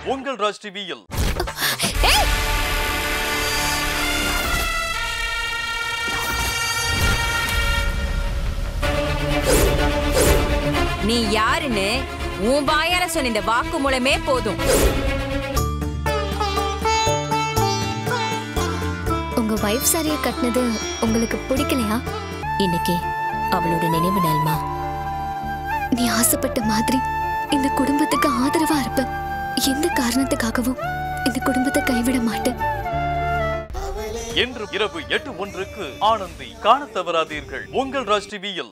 உங்கள் ராஜ் டிவியில் நீ யாருன்னு உன் வாயால சொன்ன இந்த வாக்கு மூலமே போதும் உங்க வைஃப் சாரிய கட்டினது உங்களுக்கு பிடிக்கலையா இன்னைக்கு அவளோட நினைவு நாள்மா நீ ஆசைப்பட்ட மாதிரி இந்த குடும்பத்துக்கு ஆதரவா இருப்ப எந்த காரணத்துக்காகவும் இந்த குடும்பத்தை கைவிட மாட்டேன் இன்று இரவு எட்டு ஒன்றுக்கு ஆனந்தி காணத் தவறாதீர்கள் உங்கள் ராஜ் டிவியில்